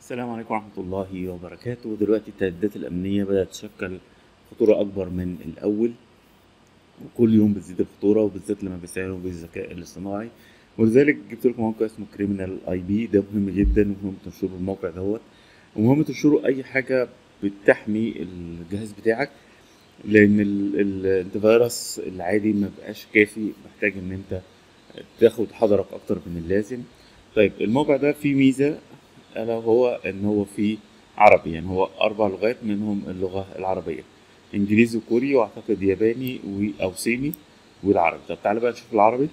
السلام عليكم ورحمة الله وبركاته دلوقتي التهديدات الأمنية بدأت تشكل خطورة أكبر من الأول وكل يوم بتزيد الخطورة وبالذات لما بيستعينوا بالذكاء الاصطناعي ولذلك جبت لكم موقع اسمه كريمنال اي بي ده مهم جدا ومهم تنشروا الموقع دوت ومهم تنشروا أي حاجة بتحمي الجهاز بتاعك لأن ال- ال- الانتيفيروس العادي مبقاش كافي محتاج إن أنت تاخد حذرك أكتر من اللازم طيب الموقع ده فيه ميزة ألا وهو إن هو فيه عربي يعني هو أربع لغات منهم اللغة العربية إنجليزي وكوري وأعتقد ياباني و- أو صيني والعربي طب تعالى بقى نشوف العربي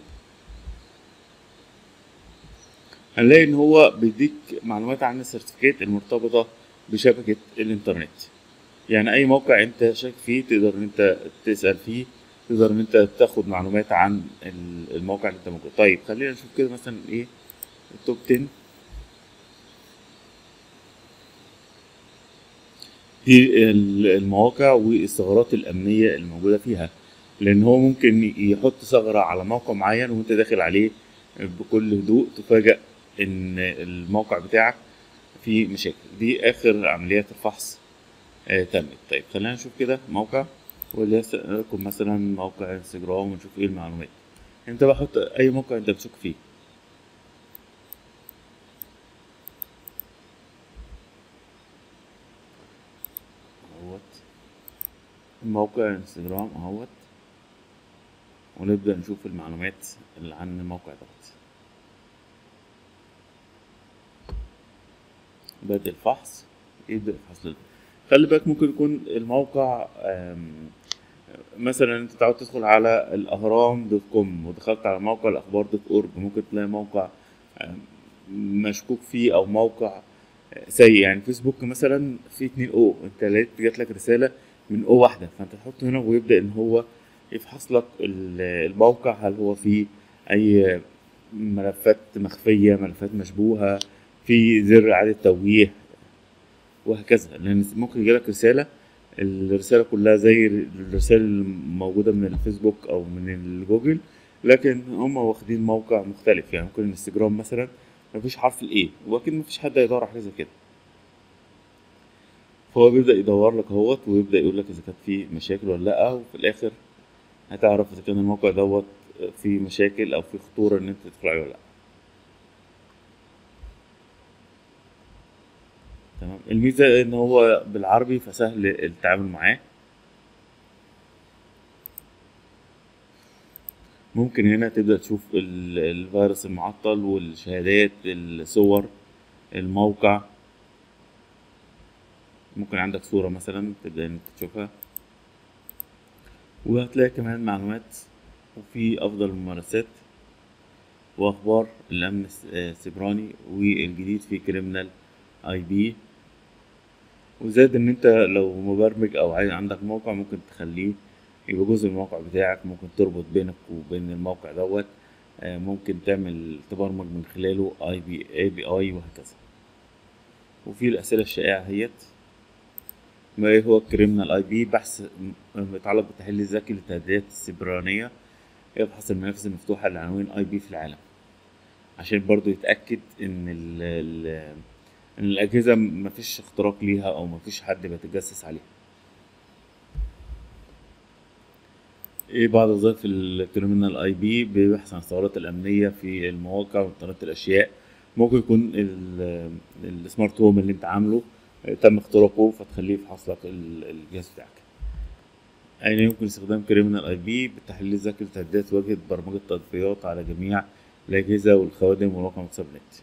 هنلاقي إن هو بيديك معلومات عن السيرتيفيكات المرتبطة بشبكة الإنترنت يعني أي موقع أنت شاك فيه تقدر إن أنت تسأل فيه تقدر إن أنت تاخد معلومات عن ال- الموقع اللي أنت موجود طيب خلينا نشوف كده مثلا إيه التوب 10 دي ال- المواقع والثغرات الأمنية الموجودة فيها لأن هو ممكن يحط ثغرة على موقع معين وأنت داخل عليه بكل هدوء تفاجأ إن الموقع بتاعك فيه مشاكل دي آخر عمليات الفحص آه تمت طيب خلينا نشوف كده موقع وليكن مثلا موقع انستجرام ونشوف ايه المعلومات انت بقى حط اي موقع انت بتشك فيه اهوت موقع انستجرام اهوت ونبدأ نشوف المعلومات اللي عن الموقع دوت بدء الفحص يبدأ الفحص لل- خلي بالك ممكن يكون الموقع آم، مثلا انت تعود تدخل على الاهرام دوت كوم ودخلت على موقع الاخبار دوت اورج ممكن تلاقي موقع آم، مشكوك فيه او موقع سيء يعني فيسبوك مثلا في اتنين او انت لقيت جات لك رساله من او واحده فانت تحط هنا ويبدا ان هو يفحص لك ال- الموقع هل هو فيه اي ملفات مخفيه ملفات مشبوهه في زر اعاده توجيه وهكذا لان ممكن يجيلك رساله الرساله كلها زي الرسائل الموجوده من الفيسبوك او من الجوجل لكن هم واخدين موقع مختلف يعني ممكن الانستجرام مثلا مفيش حرف الايه واكيد مفيش حد هيدور على حاجه زي كده فهو بيبدا يدور لك اهوت ويبدا يقول لك اذا كانت في مشاكل ولا لا وفي الاخر هتعرف اذا كان الموقع دوت فيه مشاكل او فيه خطوره ان انت تدخل عليه ولا لا تمام الميزه ان هو بالعربي فسهل التعامل معاه ممكن هنا تبدأ تشوف ال- الفيروس المعطل والشهادات الصور الموقع ممكن عندك صورة مثلا تبدأ انت تشوفها وهتلاقي كمان معلومات وفي أفضل الممارسات وأخبار الأمن الس- آه، السيبراني والجديد في كريمنال اي بي وزاد ان انت لو مبرمج او عايز عندك موقع ممكن تخليه يبقى جزء من الموقع بتاعك ممكن تربط بينك وبين الموقع دوت آه، ممكن تعمل تبرمج من خلاله اي بي اي بي اي وهكذا وفي الاسئله الشائعه هيت ما إيه هو الكريمنال اي بي بحث م- متعلق بالتحليل الذكي للتهديدات السيبرانيه يبحث المنافذ المفتوحه لعناوين اي بي في العالم عشان برضو يتاكد ان ال ال ان الاجهزه مفيش اختراق ليها او مفيش حد بيتجسس عليها ايه بعض وظائف الكريمنال اي بي بيبحث عن الثغرات الامنيه في المواقع وانترنت الاشياء ممكن يكون ال- السمارت هوم اللي انت عامله تم اختراقه فتخليه يفحص لك ال- الجهاز بتاعك أين يمكن استخدام كريمنال اي بي بالتحليل الذكي لتهديدات واجهة برمجة تطبيقات على جميع الأجهزة والخوادم ومواقع متصل بالنت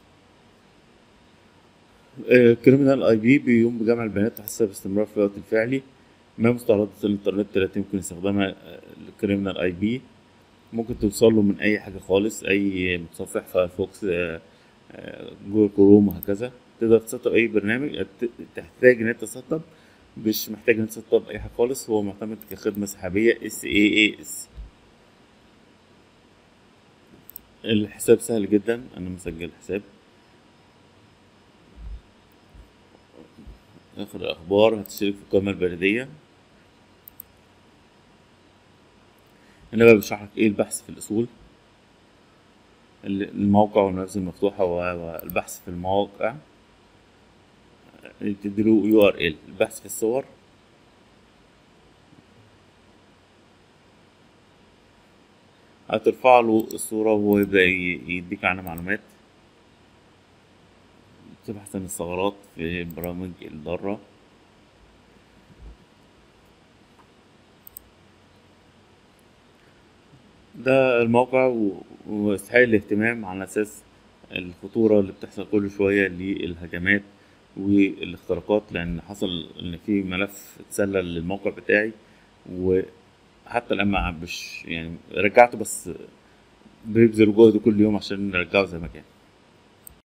كريمنال اي بي بيقوم بجمع البيانات تحسب باستمرار في الوقت الفعلي ما مستعرضات الانترنت التي يمكن استخدامها الكريمنال اي بي ممكن توصل له من اي حاجه خالص اي متصفح فايرفوكس آه، آه، جوجل كروم وهكذا تقدر تسطب اي برنامج ت- تحتاج ان انت تسطب مش محتاج ان انت تسطب اي حاجه خالص هو معتمد كخدمه سحابيه اس اي اي اس الحساب سهل جدا انا مسجل الحساب اخر الاخبار هتشترك في القائمه البريديه هنا بقى بشرح لك ايه البحث في الاصول ال- الموقع والمنافذ المفتوحه و- والبحث في المواقع تديله يو ار ال البحث في الصور هترفع له الصورة وهو يبدأ ي- يديك عنها معلومات تبحث عن الثغرات في برامج الضارة ده الموقع و- ويستحق الاهتمام على أساس الخطورة اللي بتحصل كل شوية للهجمات والاختراقات لأن حصل إن في ملف اتسلل للموقع بتاعي وحتى الآن مش يعني رجعته بس بيبذلوا جهد كل يوم عشان نرجعه زي ما كان